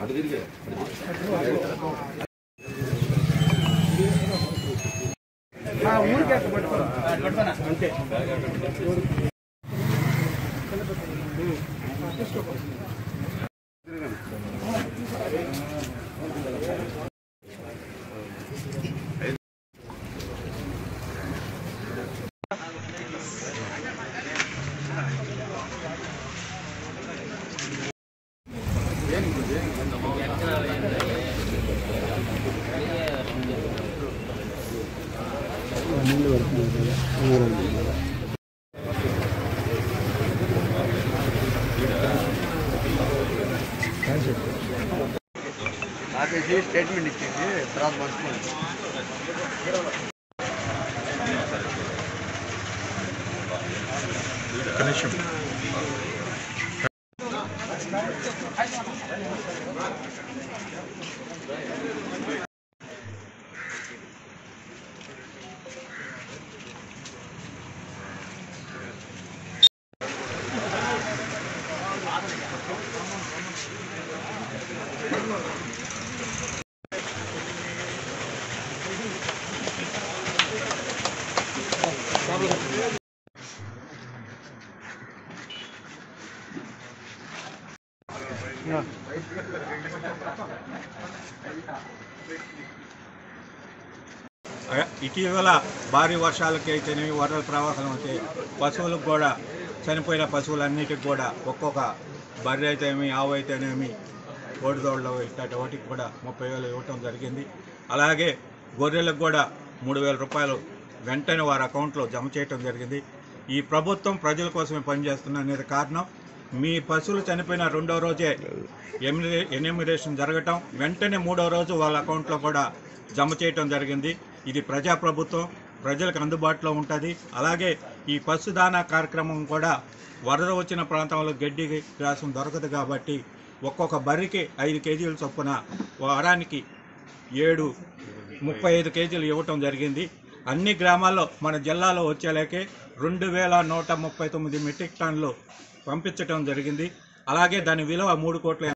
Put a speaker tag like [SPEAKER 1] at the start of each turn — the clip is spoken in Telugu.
[SPEAKER 1] ఆపేసి స్టేట్మెంట్ ఇచ్చింది తర్వాత పట్టుకోండి
[SPEAKER 2] ఇటీవల భారీ వర్షాలకి అయితేనేమి వరద ప్రవాహం అయితే పశువులకు కూడా చనిపోయిన పశువులన్నిటికి కూడా ఒక్కొక్క బర్రె అయితేనేమి ఆవు అయితేనేమి కోడిదోళ్ళు ఇట్లాంటి వాటికి కూడా ముప్పై వేలు ఇవ్వటం జరిగింది అలాగే గొర్రెలకు కూడా మూడు వేల రూపాయలు వెంటనే వారి అకౌంట్లో జమ చేయటం జరిగింది ఈ ప్రభుత్వం ప్రజల కోసమే పనిచేస్తున్న అనేది కారణం మీ పశువులు చనిపోయిన రెండో రోజే ఎమినే ఎనిమిరేషన్ జరగటం వెంటనే మూడో రోజు వాళ్ళ అకౌంట్లో కూడా జమ చేయటం జరిగింది ఇది ప్రజాప్రభుత్వం ప్రజలకు అందుబాటులో ఉంటుంది అలాగే ఈ పశుదానా కార్యక్రమం కూడా వరద వచ్చిన ప్రాంతంలో గడ్డి గ్రాసం దొరకదు కాబట్టి ఒక్కొక్క బర్రెకి ఐదు కేజీల చొప్పున వారానికి ఏడు ముప్పై ఐదు కేజీలు ఇవ్వటం జరిగింది అన్ని గ్రామాల్లో మన జిల్లాలో వచ్చేలాకే రెండు వేల నూట ముప్పై తొమ్మిది మెట్రిక్ టన్నులు పంపించటం జరిగింది అలాగే దాని విలువ మూడు కోట్ల